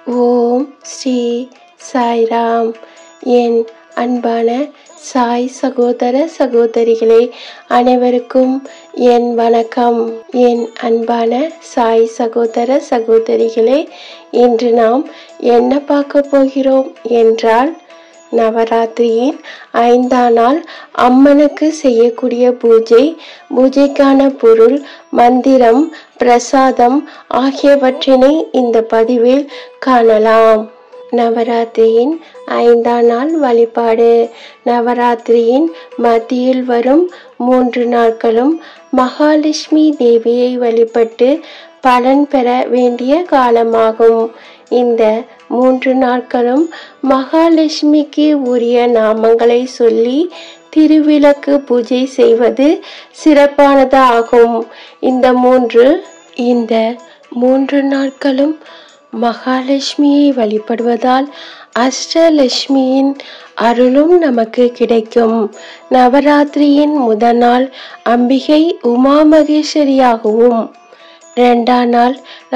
ஓம் ஸ்ரீ சாய்ராம் என் அன்பான சாய் சகோதர சகோதரிகளே அனைவருக்கும் என் வணக்கம் என் அன்பான சாய் சகோதர சகோதரிகளே இன்று நாம் என்ன பார்க்க போகிறோம் என்றால் நவராத்திரியின் ஐந்தாம் நாள் அம்மனுக்கு செய்யக்கூடிய பூஜை பூஜைக்கான பொருள் மந்திரம் பிரசாதம் ஆகியவற்றினை இந்த பதிவில் காணலாம் நவராத்திரியின் ஐந்தாம் நாள் வழிபாடு நவராத்திரியின் மத்தியில் வரும் மூன்று நாட்களும் மகாலட்சுமி தேவியை வழிபட்டு பலன் பெற வேண்டிய காலமாகும் இந்த மூன்று நாட்களும் மகாலட்சுமிக்கு உரிய நாமங்களை சொல்லி திருவிளக்கு பூஜை செய்வது சிறப்பானது ஆகும் இந்த மூன்று இந்த மூன்று நாட்களும் மகாலட்சுமியை வழிபடுவதால் அஷ்டலட்சுமியின் அருளும் நமக்கு கிடைக்கும் நவராத்திரியின் முதல் நாள் அம்பிகை உமா மகேஸ்வரியாகவும் இரண்டாம் நாள்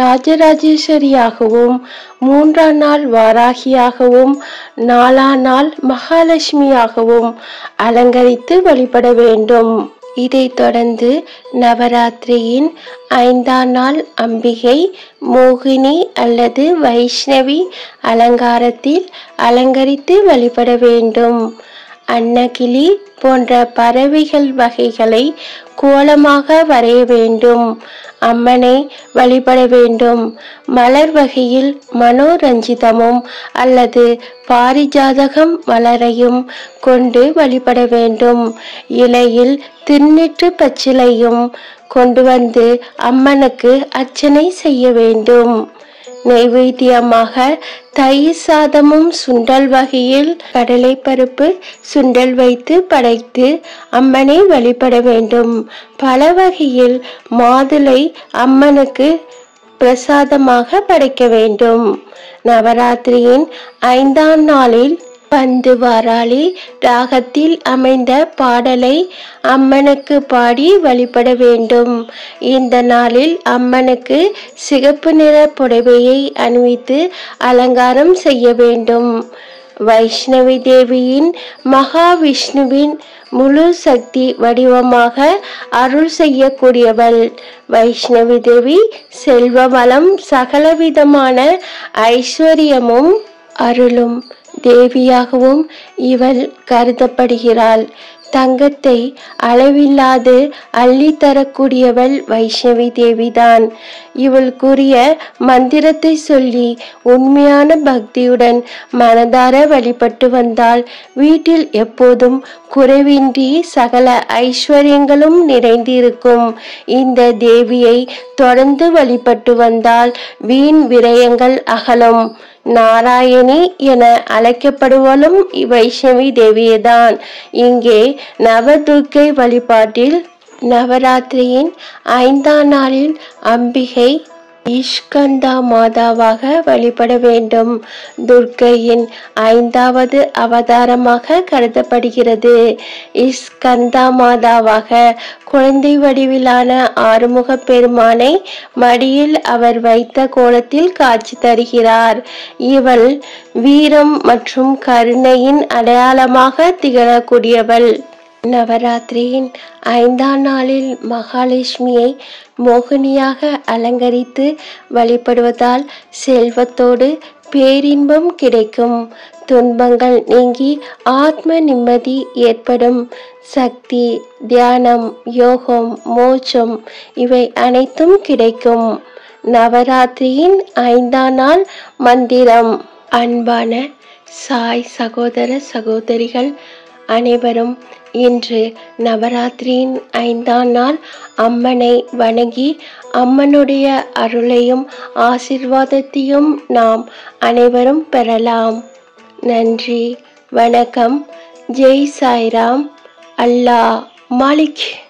ராஜராஜேஸ்வரியாகவும் மூன்றாம் நாள் வாராகியாகவும் நாலாம் நாள் மகாலட்சுமியாகவும் அலங்கரித்து வழிபட வேண்டும் இதைத் தொடர்ந்து நவராத்திரியின் ஐந்தாம் நாள் அம்பிகை மோகினி அல்லது வைஷ்ணவி அலங்காரத்தில் அலங்கரித்து வழிபட வேண்டும் அன்னகிளி போன்ற பறவைகள் வகைகளை கோலமாக வரைய வேண்டும் அம்மனை வழிபட வேண்டும் மலர் வகையில் மனோரஞ்சிதமும் அல்லது பாரிஜாதகம் மலரையும் கொண்டு வழிபட வேண்டும் இலையில் திருநெற்று பச்சிலையும் கொண்டு வந்து அம்மனுக்கு அர்ச்சனை செய்ய வேண்டும் நெய்வேத்தியமாக தயிர் சாதமும் சுண்டல் வகையில் கடலைப்பருப்பு சுண்டல் வைத்து படைத்து அம்மனை வழிபட வேண்டும் பல வகையில் மாதுளை அம்மனுக்கு பிரசாதமாக படைக்க வேண்டும் நவராத்திரியின் ஐந்தாம் நாளில் பந்து வாராளி ராகத்தில் அமைந்த பாடலை அம்மனுக்கு பாடி வழிபட வேண்டும் இந்த நாளில் அம்மனுக்கு சிகப்பு நிற புடவையை அணிவித்து அலங்காரம் செய்ய வேண்டும் வைஷ்ணவி தேவியின் மகாவிஷ்ணுவின் முழு சக்தி வடிவமாக அருள் செய்யக்கூடியவள் வைஷ்ணவி தேவி செல்வ வளம் சகலவிதமான ஐஸ்வர்யமும் அருளும் தேவியாகவும் இவள் கருதப்படுகிறாள் தங்கத்தை அளவில்லாது அள்ளி தரக்கூடியவள் வைஷ்ணவி தேவிதான் இவள் கூறிய மந்திரத்தை சொல்லி உண்மையான பக்தியுடன் மனதார வழிபட்டு வந்தால் வீட்டில் எப்போதும் குறைவின்றி சகல ஐஸ்வர்யங்களும் நிறைந்திருக்கும் இந்த தேவியை தொடர்ந்து வழிபட்டு வந்தால் வீண் விரயங்கள் அகலும் நாராயணி என அழைக்கப்படுவளும் வைஷ்ணவி தேவியேதான் இங்கே நவதுர்க்கை வழிபாட்டில் நவராத்திரியின் ஐந்தாம் நாளில் அம்பிகை இஷ்கந்தா மாதாவாக வழிபட வேண்டும் துர்க்கையின் ஐந்தாவது அவதாரமாக கருதப்படுகிறது இஸ்கந்தா மாதாவாக குழந்தை வடிவிலான ஆறுமுக பெருமானை மடியில் அவர் வைத்த கோலத்தில் காட்சி தருகிறார் இவள் வீரம் மற்றும் கருணையின் அடையாளமாக திகழக்கூடியவள் நவராத்திரியின் ஐந்தாம் நாளில் மகாலட்சுமியை மோகினியாக அலங்கரித்து வழிபடுவதால் செல்வத்தோடு பேரின்பம் கிடைக்கும் துன்பங்கள் நீங்கி ஆத்ம நிம்மதி ஏற்படும் சக்தி தியானம் யோகம் மோட்சம் இவை அனைத்தும் கிடைக்கும் நவராத்திரியின் ஐந்தாம் நாள் மந்திரம் அன்பான சாய் சகோதர சகோதரிகள் அனைவரும் இன்று நவராத்திரியின் ஐந்தாம் நாள் அம்மனை வணங்கி அம்மனுடைய அருளையும் ஆசிர்வாதத்தையும் நாம் அனைவரும் பெறலாம் நன்றி வணக்கம் ஜெய் சாய்ராம் அல்லாஹ் மாலிக்